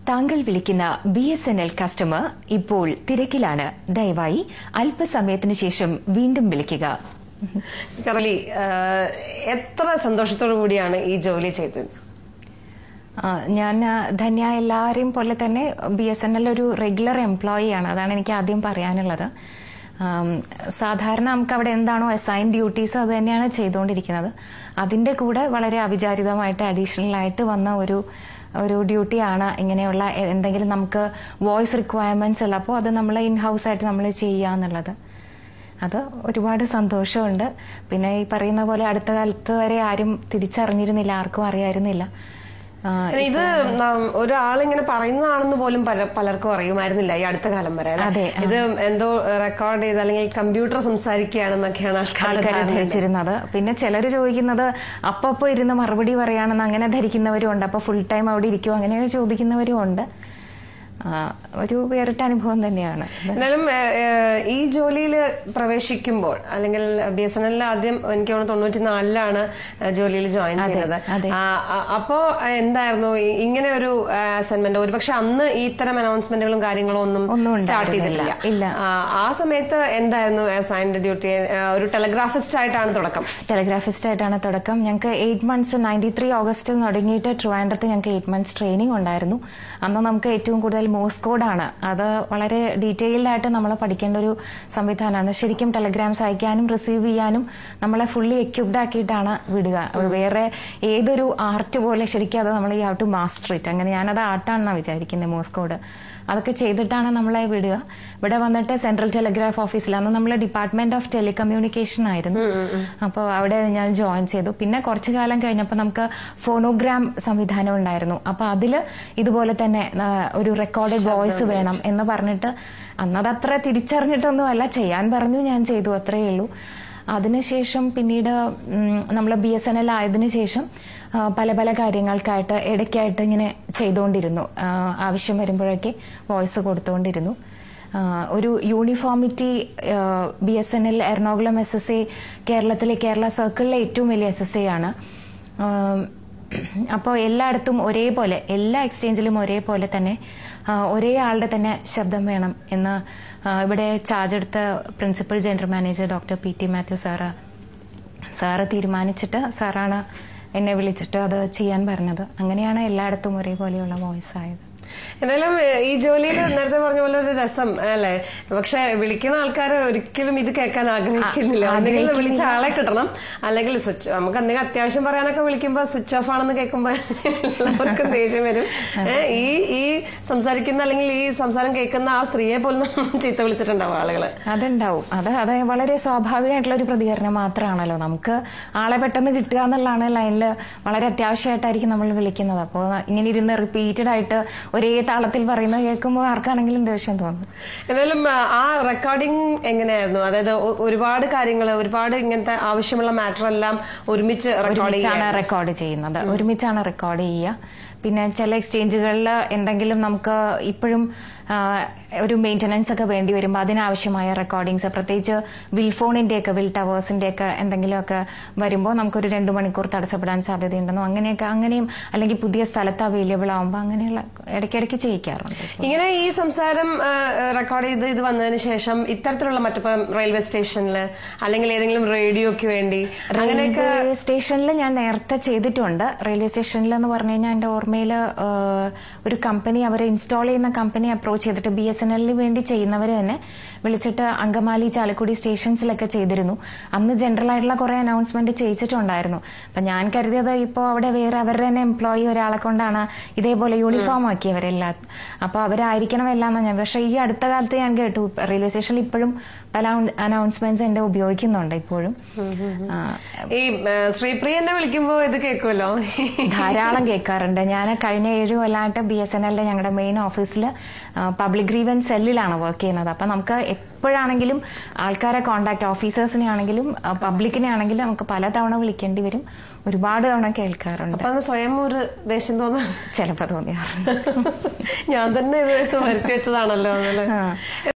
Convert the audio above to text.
താങ്കൾ വിളിക്കുന്ന B S N L customer ഇപ്പോൾ തിരക്കിലാണ് ദയവായി അല്പസമയത്തിന് ശേഷം വീണ്ടും വിളിക്കുക കറലി എത്ര സന്തോഷത്തോടു കൂടിയാണ് ഈ ജോലി ചെയ്തത് ആ, ഞാൻ ആ, ധന്യ എല്ലാവരെയും പോലെ തന്നെ ബി എസ് എൻ എൽ ഒരു റെഗുലർ എംപ്ലോയി ആണ് അതാണ് എനിക്ക് ആദ്യം പറയാനുള്ളത് ആം, സാധാരണ നമുക്ക് അവിടെ എന്താണോ അസൈൻ ഡ്യൂട്ടീസ് അത് തന്നെയാണ് ചെയ്തുകൊണ്ടിരിക്കുന്നത് അതിന്റെ കൂടെ വളരെ അവിചാരിതമായിട്ട് അഡീഷണൽ ആയിട്ട് വന്ന ഒരു ഒരു ഡ്യൂട്ടിയാണ് ഇങ്ങനെയുള്ള എ- എന്തെങ്കിലും നമുക്ക് വോയിസ് റിക്വയർമെന്റ്സ് ഉള്ളപ്പോൾ അത് നമ്മൾ ഇൻ ഹൗസ് ആയിട്ട് നമ്മൾ ചെയ്യുക എന്നുള്ളത് അത് ഒരുപാട് സന്തോഷമുണ്ട് പിന്നെ ഈ പറയുന്ന പോലെ അടുത്ത കാലത്ത് വരെ ആരും തിരിച്ചറിഞ്ഞിരുന്നില്ല ആർക്കും അറിയായിരുന്നില്ല ആ, ഇത് നം- ഒരാളിങ്ങനെ പറയുന്നതാണെന്ന് പോലും പല- പലർക്കും അറിയുമായിരുന്നില്ല ഈ അടുത്ത കാലം വരെ അല്ലേ? അതെ, ഇത് എന്തോ റെക്കോർഡ് ചെയ്ത് അല്ലെങ്കിൽ കമ്പ്യൂട്ടർ സംസാരിക്കുകയാണെന്നൊക്കെയാണ് ആൾക്കാർ ആൾക്കാർ ധരിച്ചിരുന്നത് പിന്നെ ചിലർ ചോദിക്കുന്നത് അപ്പപ്പോ ഇരുന്ന് മറുപടി പറയാണെന്ന് അങ്ങനെ ധരിക്കുന്നവരും ഉണ്ട് അപ്പൊ ഫുൾ ടൈം അവിടെ ഇരിക്കും അങ്ങനെയൊക്കെ ചോദിക്കുന്നവരും ഉണ്ട് ആ, ഒരു വേറിട്ട അനുഭവം തന്നെയാണ് എന്നാലും ഏഹ്, ഏഹ്, ഈ ജോലിയിൽ പ്രവേശിക്കുമ്പോൾ അല്ലെങ്കിൽ ബി എസ് എൻ എല്ലിൽ ആദ്യം എനിക്ക് തോന്നുന്നു തൊണ്ണൂറ്റി നാലിലാണ് ജോലിയിൽ ജോയിൻ ചെയ്തത് അതെ. ആ, ആ, അപ്പോ എന്തായിരുന്നു ഈ- ഇങ്ങനെ ഒരു അസൈൻമെന്റ് ഒരുപക്ഷെ അന്ന് ഈ ഇത്തരം അനൗൺസ്മെന്റുകളും കാര്യങ്ങളും ഒന്നും ഒന്നും സ്റ്റാർട്ട് ഉണ്ടായിരുന്നില്ല. ചെയ്തിട്ടില്ല ഇല്ല. ആ, ആ സമയത്ത് എന്തായിരുന്നു അസൈൻഡ് ഡ്യൂട്ടി ഒരു ടെലഗ്രാഫിസ്റ്റ് ആയിട്ടാണ് തുടക്കം ടെലിഗ്രാഫിസ്റ്റ് ആയിട്ടാണ് തുടക്കം ഞങ്ങൾക്ക് eight months ninety three August തുടങ്ങിയിട്ട് ട്രിവാൻഡ്രത്ത് ഞങ്ങൾക്ക് എയ്റ്റ് മന്ത്സ് ട്രെയിനിങ് ഉണ്ടായിരുന്നു അന്ന് നമുക്ക് ഏറ്റവും കൂടുതൽ മോസ് കോഡാണ് അത് വളരെ ഡീറ്റെയിൽഡ് ആയിട്ട് നമ്മൾ പഠിക്കേണ്ട ഒരു സംവിധാനമാണ് ശരിക്കും ടെലഗ്രാംസ് അയക്കാനും റിസീവ് ചെയ്യാനും നമ്മളെ ഫുള്ളി എക്യുപ്ഡ് ആക്കിയിട്ടാണ് വിടുക വേറെ ഏതൊരു ആർട്ട് പോലെ ശരിക്കും അത് നമ്മൾ ഈ ഹാവ് ടു മാസ്റ്റർ ഇറ്റ് അങ്ങനെ ഞാനത് ആർട്ടാണെന്നാണ് വിചാരിക്കുന്നത് മോസ് കോഡ് അതൊക്കെ ചെയ്തിട്ടാണ് നമ്മളെ വിടുക ഇവിടെ വന്നിട്ട് സെൻട്രൽ ടെലിഗ്രാഫ് ഓഫീസിൽ അന്ന് നമ്മൾ ഡിപ്പാർട്ട്മെന്റ് ഓഫ് ടെലികമ്മ്യൂണിക്കേഷൻ ആയിരുന്നു അപ്പോൾ അവിടെ ഞാൻ ജോയിൻ ചെയ്തു പിന്നെ കുറച്ചു കാലം കഴിഞ്ഞപ്പോൾ നമുക്ക് ഫോണോഗ്രാം സംവിധാനം ഉണ്ടായിരുന്നു അപ്പോൾ അതിൽ ഇതുപോലെ തന്നെ ആ, ഒരു റെക്കോർഡഡ് വോയിസ് വേണം എന്ന് പറഞ്ഞിട്ട് അന്നത് അത്ര തിരിച്ചറിഞ്ഞിട്ടൊന്നുമല്ല ചെയ്യാൻ പറഞ്ഞു ഞാൻ ചെയ്തു അത്രയേ ഉള്ളൂ അതിനുശേഷം പിന്നീട് നമ്മൾ ബി എസ് എൻ എൽ ആയതിനു ശേഷം ആ, പല പല കാര്യങ്ങൾക്കായിട്ട് ഇടയ്ക്കായിട്ട് ഇങ്ങനെ ചെയ്തുകൊണ്ടിരുന്നു ആ, ആവശ്യം വരുമ്പോഴൊക്കെ വോയിസ് കൊടുത്തുകൊണ്ടിരുന്നു ആ, ഒരു uniformity B S N L Ernakulam S S A കേരളത്തിലെ കേരള സർക്കിളിലെ ഏറ്റവും വലിയ എസ് എസ് എ ആണ് അപ്പോൾ എല്ലായിടത്തും ഒരേപോലെ എല്ലാ എക്സ്ചേഞ്ചിലും ഒരേപോലെ തന്നെ ആ, ഒരേ ആളുടെ തന്നെ ശബ്ദം വേണം എന്ന് ആ, ഇവിടെ ചാർജ് എടുത്ത principal general manager doctor P T Mathew sir sir തീരുമാനിച്ചിട്ട് സാറാണ് എന്നെ വിളിച്ചിട്ട് അത് ചെയ്യാൻ പറഞ്ഞത് അങ്ങനെയാണ് എല്ലായിടത്തും ഒരേപോലെയുള്ള വോയിസ് ആയത് എന്തായാലും ഏഹ്, ഈ ജോലിയിൽ നേരത്തെ പറഞ്ഞ പോലെ ഒരു രസം അല്ലെ പക്ഷെ വിളിക്കുന്ന ആൾക്കാർ ഒരിക്കലും ഇത് കേൾക്കാൻ ആഗ്രഹിക്കുന്നില്ല ആ, ഒന്നെങ്കിൽ ആഗ്രഹിക്കുന്നില്ല. വിളിച്ച ആളെ കിട്ടണം അല്ലെങ്കിൽ സ്വിച്ച് നമുക്ക് എന്തെങ്കിലും അത്യാവശ്യം പറയാനൊക്കെ വിളിക്കുമ്പോ സ്വിച്ച് ഓഫ് ആണെന്ന് കേൾക്കുമ്പോ എല്ലാവർക്കും ദേഷ്യം വരും ഏഹ്, ഈ ഈ സംസാരിക്കുന്ന അല്ലെങ്കിൽ ഈ സംസാരം കേൾക്കുന്ന ആ സ്ത്രീയെ പോലും ചീത്ത വിളിച്ചിട്ടുണ്ടാവും ആളുകള് അതുണ്ടാവും അത് അത് വളരെ സ്വാഭാവികമായിട്ടുള്ള ഒരു പ്രതികരണം മാത്രമാണല്ലോ നമുക്ക് ആളെ പെട്ടെന്ന് കിട്ടുക എന്നുള്ളതാണ് ലൈനിൽ വളരെ അത്യാവശ്യമായിട്ടായിരിക്കും നമ്മൾ വിളിക്കുന്നത് അപ്പോൾ ഇങ്ങനെ ഇരുന്ന് റിപ്പീറ്റഡ് ആയിട്ട് ഒരേ താളത്തിൽ പറയുന്നത് കേൾക്കുമ്പോൾ ആർക്കാണെങ്കിലും ദേഷ്യം തോന്നും എന്നാലും ആ, ആ റെക്കോർഡിംഗ് എങ്ങനെയായിരുന്നു അതായത് ഒ- ഒരുപാട് കാര്യങ്ങൾ ഒരുപാട് ഇങ്ങനത്തെ ആവശ്യമുള്ള മാറ്റർ എല്ലാം ഒരുമിച്ച് റെക്കോർഡ് ഒരുമിച്ചാണ് റെക്കോർഡ് ചെയ്യുന്നത് ഒരുമിച്ചാണ് റെക്കോർഡ് ചെയ്യുക പിന്നെ ചില എക്സ്ചേഞ്ചുകളിൽ എന്തെങ്കിലും നമുക്ക് ഇപ്പോഴും ആ, ഒരു മെയിൻ്റനൻസ് ഒക്കെ വേണ്ടി വരുമ്പോൾ അതിനാവശ്യമായ റെക്കോർഡിങ്സ് പ്രത്യേകിച്ച് വിൽ ഫോണിന്റെ ഒക്കെ വിൽ ടവേഴ്സിന്റെ ഒക്കെ എന്തെങ്കിലുമൊക്കെ വരുമ്പോൾ നമുക്കൊരു രണ്ട് മണിക്കൂർ തടസ്സപ്പെടാൻ സാധ്യതയുണ്ടെന്നോ അങ്ങനെയൊക്കെ അങ്ങനെയും അല്ലെങ്കിൽ പുതിയ സ്ഥലത്ത് അവൈലബിൾ ആകുമ്പോൾ അങ്ങനെയുള്ള ഇടയ്ക്കിടയ്ക്ക് ചെയ്യിക്കാറുണ്ട് ഇങ്ങനെ ഈ സംസാരം റെക്കോർഡ് ചെയ്ത് ഇത് വന്നതിന് ശേഷം ഇത്തരത്തിലുള്ള മറ്റിപ്പം റെയിൽവേ സ്റ്റേഷനിൽ അല്ലെങ്കിൽ ഏതെങ്കിലും റേഡിയോക്ക് വേണ്ടി അങ്ങനെയൊക്കെ റെയിൽവേ സ്റ്റേഷനിൽ ഞാൻ നേരത്തെ ചെയ്തിട്ടുണ്ട് റെയിൽവേ സ്റ്റേഷനിൽ എന്ന് പറഞ്ഞു കഴിഞ്ഞാൽ എൻ്റെ ഓർമ്മയിൽ ഒരു കമ്പനി അവരെ ഇൻസ്റ്റാൾ ചെയ്യുന്ന കമ്പനി അപ്രോച്ച് ചെയ്തിട്ട് ബി എസ് എൻ എല്ലിന് വേണ്ടി ചെയ്യുന്നവർ തന്നെ വിളിച്ചിട്ട് അങ്കമാലി ചാലക്കുടി സ്റ്റേഷൻസിലൊക്കെ ചെയ്തിരുന്നു അന്ന് ജനറൽ ആയിട്ടുള്ള കുറെ അനൗൺസ്മെന്റ് ചെയ്യിച്ചിട്ടുണ്ടായിരുന്നു അപ്പൊ ഞാൻ കരുതിയത് ഇപ്പോൾ അവിടെ വേറെ അവരുടെ തന്നെ എംപ്ലോയി ഒരാളെ കൊണ്ടാണ് ഇതേപോലെ യൂണിഫോം ആക്കിയവരെല്ലാം അപ്പൊ അവരായിരിക്കണം എല്ലാം ഞാൻ പക്ഷെ ഈ അടുത്ത കാലത്ത് ഞാൻ കേട്ടു റെയിൽവേ സ്റ്റേഷനിൽ ഇപ്പോഴും പല അനൗൺസ്മെന്റ്സ് എന്റെ ഉപയോഗിക്കുന്നുണ്ട് ഇപ്പോഴും ആ, ഈ ആ, ശ്രീപ്രിയനെ വിളിക്കുമ്പോ ഇത് കേൾക്കുമല്ലോ ധാരാളം കേൾക്കാറുണ്ട് ഞാൻ കഴിഞ്ഞ ഏഴ് കൊല്ലമായിട്ട് ബി എസ് എൻ എല്ലിന്റെ ഞങ്ങളുടെ മെയിൻ ഓഫീസിൽ പബ്ലിക് ഗ്രീവൻസ് സെല്ലിലാണ് വർക്ക് ചെയ്യുന്നത് അപ്പം നമുക്ക് എപ്പോഴാണെങ്കിലും ആൾക്കാരെ കോണ്ടാക്ട് ഓഫീസേഴ്സിനെ ആണെങ്കിലും പബ്ലിക്കിനെ ആണെങ്കിലും നമുക്ക് പലതവണ വിളിക്കേണ്ടി വരും ഒരുപാട് തവണ കേൾക്കാറുണ്ട് അപ്പൊ അത് സ്വയം ഒരു ദേഷ്യം തോന്നാം ചിലപ്പോൾ തോന്നിയാറുണ്ട് ഞാൻ തന്നെ ഇത് വരുത്തി വെച്ചതാണല്ലോ എന്നല്ലേ?